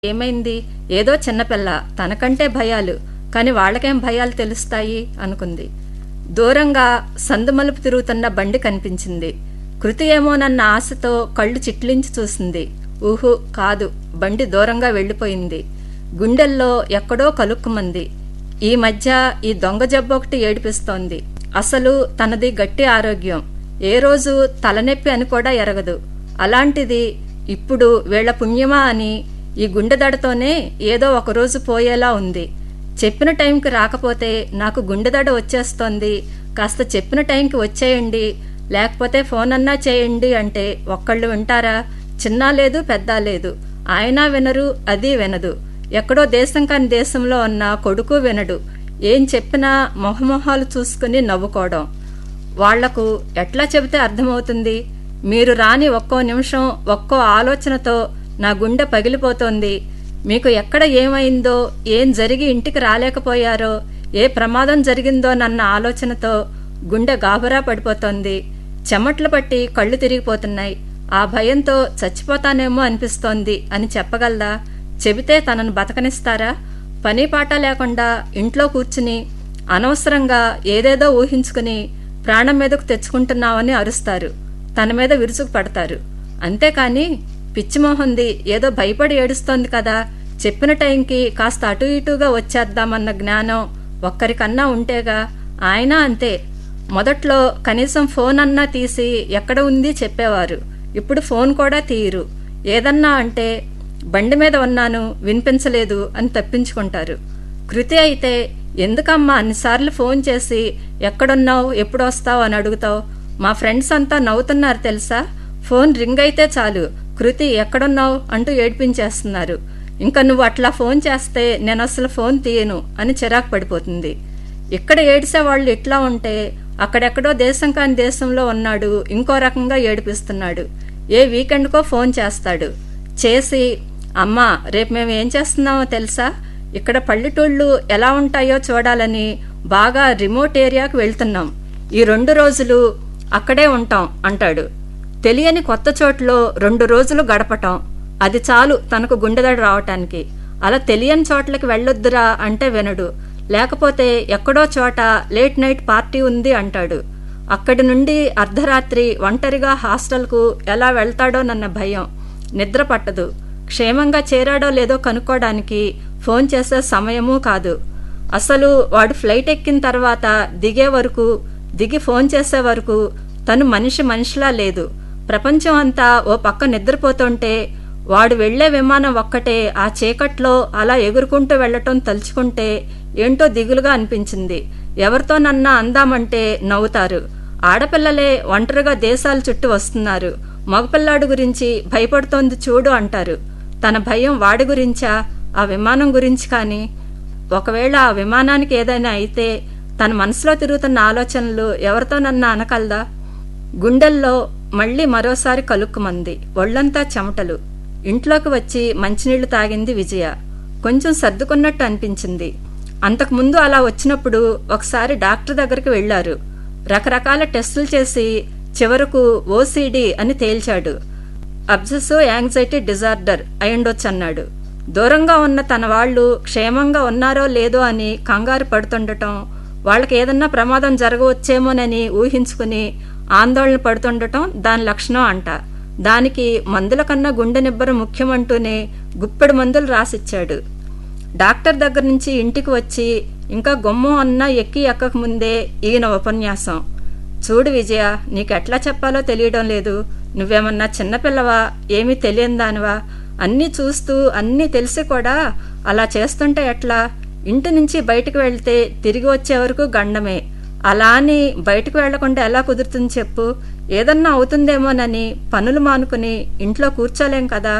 ఏమైంది ఏదో చిన్నపిల్ల తనకంటే భయాలు కాని వాళ్ళకేం భయాలు తెలుస్తాయి అనుకుంది దూరంగా సందుమలుపు తిరుగుతున్న బండి కనిపించింది కృతి ఏమోనన్న ఆశతో కళ్ళు చిట్లించి చూసింది ఊహు కాదు బండి దూరంగా వెళ్ళిపోయింది గుండెల్లో ఎక్కడో కలుక్కుమంది ఈ మధ్య ఈ దొంగ జబ్బు ఒకటి ఏడిపిస్తోంది అసలు తనది గట్టి ఆరోగ్యం ఏ రోజు తలనొప్పి అని కూడా ఎరగదు అలాంటిది ఇప్పుడు వీళ్ల పుణ్యమా అని ఈ గుండెదడతోనే ఏదో ఒకరోజు పోయేలా ఉంది చెప్పిన టైంకి రాకపోతే నాకు గుండెదడ వచ్చేస్తోంది కాస్త చెప్పిన టైంకి వచ్చేయండి లేకపోతే ఫోన్ అన్నా చేయండి అంటే ఒక్కళ్ళు వింటారా చిన్న లేదు పెద్ద లేదు ఆయన వినరు అది వినదు ఎక్కడో దేశం కాని దేశంలో ఉన్న కొడుకు వినడు ఏం చెప్పినా మొహమొహాలు చూసుకుని నవ్వుకోవడం వాళ్లకు ఎట్లా చెబితే అర్థమవుతుంది మీరు రాని ఒక్కో నిమిషం ఒక్కో ఆలోచనతో నా గుండె పగిలిపోతోంది మీకు ఎక్కడ ఏమైందో ఏం జరిగి ఇంటికి రాలేకపోయారో ఏ ప్రమాదం జరిగిందోనన్న ఆలోచనతో గుండె గాబరా పడిపోతోంది చెమట్లు పట్టి కళ్ళు తిరిగిపోతున్నాయి ఆ భయంతో చచ్చిపోతానేమో అనిపిస్తోంది అని చెప్పగలదా చెబితే తనను బతకనిస్తారా పని పాట లేకుండా ఇంట్లో కూర్చుని అనవసరంగా ఏదేదో ఊహించుకుని ప్రాణం మీదకు తెచ్చుకుంటున్నావని అరుస్తారు తన మీద విరుచుకు పడతారు అంతేకాని పిచ్చిమోహంది ఏదో భయపడి ఏడుస్తోంది కదా చెప్పిన టైంకి కాస్త అటు ఇటుగా వచ్చేద్దామన్న జ్ఞానం ఒక్కరికన్నా ఉంటేగా ఆయన అంతే మొదట్లో కనీసం ఫోన్ అన్నా తీసి ఎక్కడ ఉంది చెప్పేవారు ఇప్పుడు ఫోన్ కూడా తీయరు ఏదన్నా అంటే బండి మీద ఉన్నాను వినిపించలేదు అని తప్పించుకుంటారు కృతి అయితే ఎందుకమ్మా అన్నిసార్లు ఫోన్ చేసి ఎక్కడున్నావు ఎప్పుడు వస్తావు అని అడుగుతావు మా ఫ్రెండ్స్ అంతా నవ్వుతున్నారు తెలుసా ఫోన్ రింగ్ అయితే చాలు కృతి ఎక్కడున్నావు అంటూ ఏడ్పించేస్తున్నారు ఇంకా నువ్వు అట్లా ఫోన్ చేస్తే నేను అసలు ఫోన్ తీయను అని చిరాకు పడిపోతుంది ఇక్కడ ఏడిసే వాళ్ళు ఇట్లా ఉంటే అక్కడెక్కడో దేశం కాని దేశంలో ఉన్నాడు ఇంకో రకంగా ఏడిపిస్తున్నాడు ఏ వీకెండ్కో ఫోన్ చేస్తాడు చేసి అమ్మా రేపు మేము ఏం చేస్తున్నామో తెలుసా ఇక్కడ పల్లెటూళ్ళు ఎలా ఉంటాయో చూడాలని బాగా రిమోట్ ఏరియాకు వెళ్తున్నాం ఈ రెండు రోజులు అక్కడే ఉంటాం అంటాడు తెలియని కొత్త చోట్లో రెండు రోజులు గడపటం అది చాలు తనకు గుండెదడ రావటానికి అలా తెలియని చోట్లకి వెళ్ళొద్దురా అంటే వినడు లేకపోతే ఎక్కడో చోట లేట్ నైట్ పార్టీ ఉంది అంటాడు అక్కడి నుండి అర్ధరాత్రి ఒంటరిగా హాస్టల్కు ఎలా వెళ్తాడోనన్న భయం నిద్ర పట్టదు క్షేమంగా చేరాడో లేదో కనుక్కోవడానికి ఫోన్ చేసే సమయమూ కాదు అసలు వాడు ఫ్లైట్ ఎక్కిన తర్వాత దిగే వరకు దిగి ఫోన్ చేసే వరకు తను మనిషి మనిషిలా లేదు ప్రపంచం అంతా ఓ పక్క నిద్రపోతుంటే వాడు వెళ్లే విమానం ఒక్కటే ఆ చీకట్లో అలా ఎగురుకుంటూ వెళ్లటం తలుచుకుంటే ఏంటో దిగులుగా అనిపించింది ఎవరితోనన్నా అందామంటే నవ్వుతారు ఆడపిల్లలే ఒంటరిగా దేశాల చుట్టూ వస్తున్నారు మగపిల్లాడు గురించి భయపడుతోంది చూడు అంటారు తన భయం వాడి గురించా ఆ విమానం గురించి కానీ ఒకవేళ ఆ విమానానికి ఏదైనా అయితే తన మనసులో తిరుగుతున్న ఆలోచనలు ఎవరితోనన్నా అనకల్దా గుండెల్లో మళ్లీ మరోసారి కలుక్కుమంది ఒళ్లంతా చెమటలు ఇంట్లోకి వచ్చి మంచినీళ్లు తాగింది విజయ కొంచెం సర్దుకున్నట్టు అనిపించింది అంతకుముందు అలా వచ్చినప్పుడు ఒకసారి డాక్టర్ దగ్గరికి వెళ్లారు రకరకాల టెస్టులు చేసి చివరకు ఓసీడీ అని తేల్చాడు అబ్సెసివ్ యాంగ్జైటీ డిజార్డర్ అయ్యుండొచ్చన్నాడు దూరంగా ఉన్న తన వాళ్ళు క్షేమంగా ఉన్నారో లేదో అని కంగారు పడుతుండటం వాళ్ళకి ఏదన్నా ప్రమాదం జరగవచ్చేమోనని ఊహించుకుని ఆందోళన పడుతుండటం దాని లక్షణం అంట దానికి మందుల కన్నా గుండె నిబ్బరం ముఖ్యమంటూనే గుప్పెడు మందులు రాసిచ్చాడు డాక్టర్ దగ్గర నుంచి ఇంటికి వచ్చి ఇంకా గుమ్మం అన్నా ఎక్కి ఎక్కక ముందే ఈయన ఉపన్యాసం చూడు విజయ నీకెట్లా చెప్పాలో తెలియడం లేదు నువ్వేమన్నా చిన్నపిల్లవా ఏమీ తెలియదానివా అన్నీ చూస్తూ అన్నీ తెలిసి కూడా అలా చేస్తుంటే ఎట్లా ఇంటి నుంచి బయటకు వెళ్తే తిరిగి వచ్చే వరకు గండమే అలా అని బయటకు వెళ్లకుండా ఎలా కుదురుతుంది చెప్పు ఏదన్నా అవుతుందేమోనని పనులు మానుకుని ఇంట్లో కూర్చోలేం కదా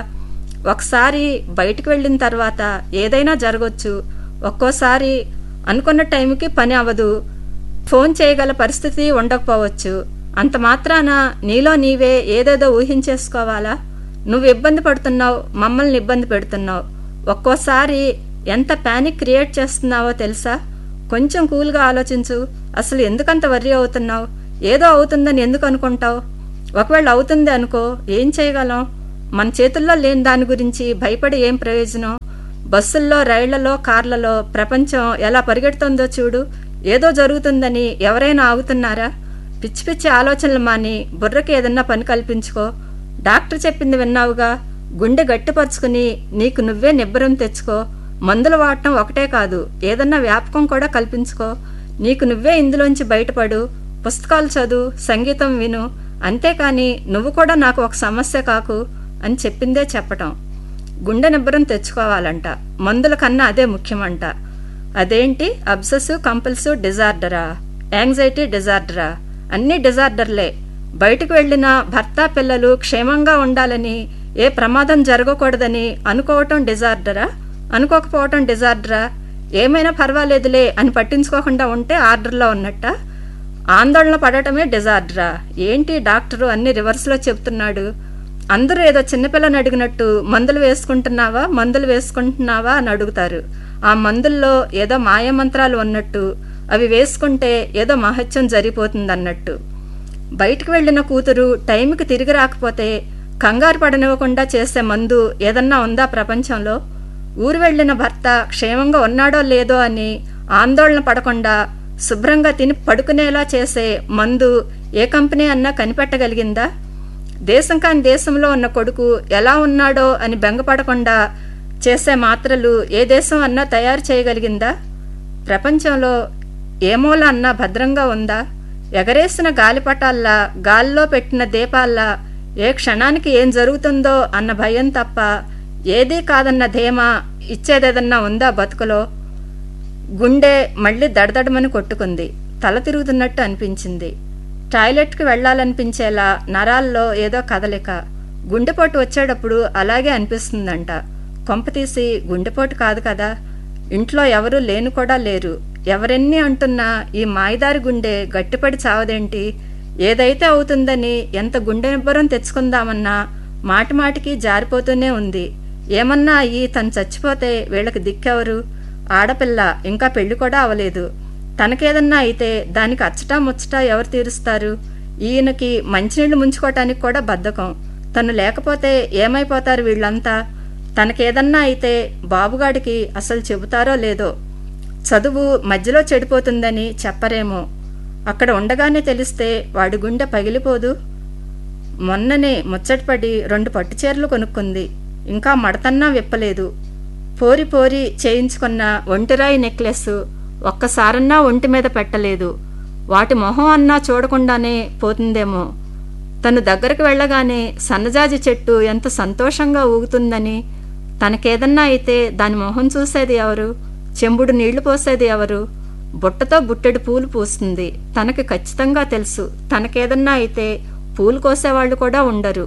ఒకసారి బయటకు వెళ్ళిన తర్వాత ఏదైనా జరగచ్చు ఒక్కోసారి అనుకున్న టైంకి పని అవ్వదు ఫోన్ చేయగల పరిస్థితి ఉండకపోవచ్చు అంత మాత్రాన నీలో నీవే ఏదేదో ఊహించేసుకోవాలా నువ్వు ఇబ్బంది పడుతున్నావు మమ్మల్ని ఇబ్బంది పెడుతున్నావు ఒక్కోసారి ఎంత ప్యానిక్ క్రియేట్ చేస్తున్నావో తెలుసా కొంచెం కూల్గా ఆలోచించు అసలు ఎందుకంత వర్రీ అవుతున్నావు ఏదో అవుతుందని ఎందుకు అనుకుంటావు ఒకవేళ అవుతుంది అనుకో ఏం చేయగలం మన చేతుల్లో లేని దాని గురించి భయపడి ఏం ప్రయోజనం బస్సుల్లో రైళ్లలో కార్లలో ప్రపంచం ఎలా పరిగెడుతుందో చూడు ఏదో జరుగుతుందని ఎవరైనా ఆగుతున్నారా పిచ్చి పిచ్చి ఆలోచనలు మాని బుర్రకి ఏదన్నా పని కల్పించుకో డాక్టర్ చెప్పింది విన్నావుగా గుండె గట్టిపరుచుకుని నీకు నువ్వే నిబ్బరం తెచ్చుకో మందులు వాడటం ఒకటే కాదు ఏదన్నా వ్యాపకం కూడా కల్పించుకో నీకు నువ్వే ఇందులోంచి బయటపడు పుస్తకాలు చదువు సంగీతం విను అంతేకాని నువ్వు కూడా నాకు ఒక సమస్య కాకు అని చెప్పిందే చెప్పటం గుండె నిబ్బరం తెచ్చుకోవాలంట మందుల కన్నా అదే ముఖ్యమంట అదేంటి అబ్సెసివ్ కంపల్సివ్ డిజార్డరా యాంగ్జైటీ డిజార్డరా అన్నీ డిజార్డర్లే బయటకు వెళ్లిన భర్త పిల్లలు క్షేమంగా ఉండాలని ఏ ప్రమాదం జరగకూడదని అనుకోవటం డిజార్డరా అనుకోకపోవటం డిజార్డరా ఏమైనా పర్వాలేదులే అని పట్టించుకోకుండా ఉంటే ఆర్డర్లో ఉన్నట్ట ఆందోళన పడటమే డిజార్డరా ఏంటి డాక్టరు అన్ని రివర్స్లో చెప్తున్నాడు అందరూ ఏదో చిన్నపిల్లని అడిగినట్టు మందులు వేసుకుంటున్నావా మందులు వేసుకుంటున్నావా అని అడుగుతారు ఆ మందుల్లో ఏదో మాయమంత్రాలు ఉన్నట్టు అవి వేసుకుంటే ఏదో మహత్యం జరిగిపోతుందన్నట్టు బయటికి వెళ్ళిన కూతురు టైంకి తిరిగి రాకపోతే కంగారు పడనివ్వకుండా చేసే మందు ఏదన్నా ఉందా ప్రపంచంలో ఊరు వెళ్ళిన భర్త క్షేమంగా ఉన్నాడో లేదో అని ఆందోళన పడకుండా శుభ్రంగా తిని పడుకునేలా చేసే మందు ఏ కంపెనీ అన్నా కనిపెట్టగలిగిందా దేశం కాని దేశంలో ఉన్న కొడుకు ఎలా ఉన్నాడో అని బెంగపడకుండా చేసే మాత్రలు ఏ దేశం అన్నా తయారు చేయగలిగిందా ప్రపంచంలో ఏ మూల అన్నా భద్రంగా ఉందా ఎగరేసిన గాలిపటాల్లా గాల్లో పెట్టిన దీపాల్లా ఏ క్షణానికి ఏం జరుగుతుందో అన్న భయం తప్ప ఏదీ కాదన్న ధీమా ఇచ్చేదేదన్నా ఉందా బతుకులో గుండె మళ్ళీ దడదడమని కొట్టుకుంది తల తిరుగుతున్నట్టు అనిపించింది టాయిలెట్కి వెళ్లాలనిపించేలా నరాల్లో ఏదో కదలిక గుండెపోటు వచ్చేటప్పుడు అలాగే అనిపిస్తుందంట కొంపతీసి గుండెపోటు కాదు కదా ఇంట్లో ఎవరూ లేను కూడా లేరు ఎవరెన్ని అంటున్నా ఈ మాయదారి గుండె గట్టిపడి చావదేంటి ఏదైతే అవుతుందని ఎంత గుండె నిబ్బరం తెచ్చుకుందామన్నా మాటిమాటికి జారిపోతూనే ఉంది ఏమన్నా అయ్యి తను చచ్చిపోతే వీళ్ళకి దిక్కెవరు ఆడపిల్ల ఇంకా పెళ్లి కూడా అవలేదు తనకేదన్నా అయితే దానికి అచ్చటా ముచ్చటా ఎవరు తీరుస్తారు ఈయనకి మంచినీళ్లు ముంచుకోవటానికి కూడా బద్ధకం తను లేకపోతే ఏమైపోతారు వీళ్ళంతా తనకేదన్నా అయితే బాబుగాడికి అసలు చెబుతారో లేదో చదువు మధ్యలో చెడిపోతుందని చెప్పరేమో అక్కడ ఉండగానే తెలిస్తే వాడి గుండె పగిలిపోదు మొన్ననే ముచ్చటపడి రెండు పట్టుచీరలు కొనుక్కుంది ఇంకా మడతన్నా విప్పలేదు పోరి పోరి చేయించుకున్న ఒంటిరాయి నెక్లెస్ ఒక్కసారన్నా ఒంటి మీద పెట్టలేదు వాటి మొహం అన్నా చూడకుండానే పోతుందేమో తను దగ్గరకు వెళ్ళగానే సన్నజాజి చెట్టు ఎంత సంతోషంగా ఊగుతుందని తనకేదన్నా అయితే దాని మొహం చూసేది ఎవరు చెంబుడు నీళ్లు పోసేది ఎవరు బుట్టతో బుట్టెడు పూలు పూస్తుంది తనకి ఖచ్చితంగా తెలుసు తనకేదన్నా అయితే పూలు కోసేవాళ్ళు కూడా ఉండరు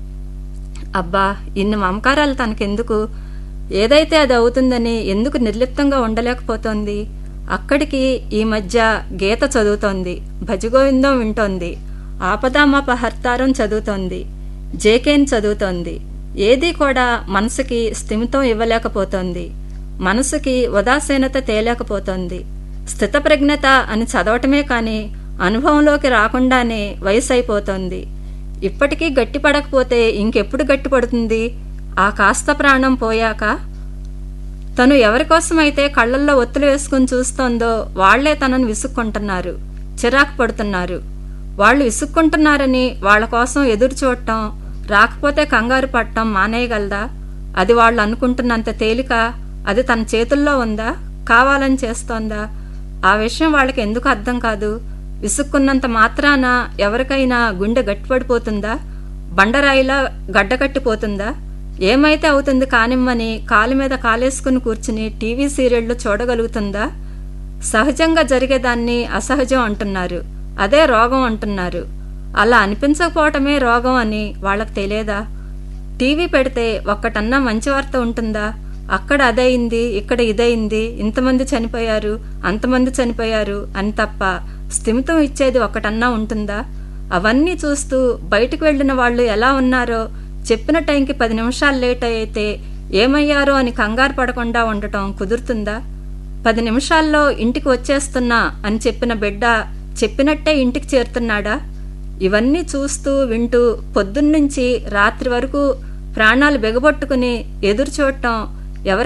అబ్బా ఇన్ని మమకారాలు తనకెందుకు ఏదైతే అది అవుతుందని ఎందుకు నిర్లిప్తంగా ఉండలేకపోతోంది అక్కడికి ఈ మధ్య గీత చదువుతోంది భజగోవిందం వింటోంది ఆపదామపహర్తారం చదువుతోంది జేకేన్ చదువుతోంది ఏదీ కూడా మనసుకి స్థిమితం ఇవ్వలేకపోతోంది మనసుకి ఉదాసీనత తేలేకపోతోంది స్థితప్రజ్ఞత అని చదవటమే కాని అనుభవంలోకి రాకుండానే వయసు అయిపోతోంది ఇప్పటికీ గట్టిపడకపోతే ఇంకెప్పుడు గట్టిపడుతుంది ఆ కాస్త ప్రాణం పోయాక తను ఎవరికోసమైతే కళ్ళల్లో ఒత్తులు వేసుకుని చూస్తోందో వాళ్లే తనను విసుక్కుంటున్నారు చిరాకు పడుతున్నారు వాళ్ళు విసుక్కుంటున్నారని వాళ్ల కోసం ఎదురు చూడటం రాకపోతే కంగారు పడటం మానేయగలదా అది వాళ్ళు అనుకుంటున్నంత తేలిక అది తన చేతుల్లో ఉందా కావాలని చేస్తోందా ఆ విషయం వాళ్ళకి ఎందుకు అర్థం కాదు విసుక్కున్నంత మాత్రాన ఎవరికైనా గుండె గట్టిపడిపోతుందా బండరాయిలా గడ్డకట్టిపోతుందా ఏమైతే అవుతుంది కానిమ్మని కాలు మీద కాలేసుకుని కూర్చుని టీవీ సీరియళ్లు చూడగలుగుతుందా సహజంగా జరిగేదాన్ని అసహజం అంటున్నారు అదే రోగం అంటున్నారు అలా అనిపించకపోవటమే రోగం అని వాళ్ళకి తెలియదా టీవీ పెడితే ఒక్కటన్నా మంచి వార్త ఉంటుందా అక్కడ అదయింది ఇక్కడ ఇదయింది ఇంతమంది చనిపోయారు అంతమంది చనిపోయారు అని తప్ప స్థిమితం ఇచ్చేది ఒక్కటన్నా ఉంటుందా అవన్నీ చూస్తూ బయటకు వెళ్లిన వాళ్ళు ఎలా ఉన్నారో చెప్పిన టైంకి పది నిమిషాలు లేట్ అయితే ఏమయ్యారో అని కంగారు పడకుండా ఉండటం కుదురుతుందా పది నిమిషాల్లో ఇంటికి వచ్చేస్తున్నా అని చెప్పిన బిడ్డ చెప్పినట్టే ఇంటికి చేరుతున్నాడా ఇవన్నీ చూస్తూ వింటూ పొద్దున్నుంచి రాత్రి వరకు ప్రాణాలు బిగబొట్టుకుని ఎదురు చూడటం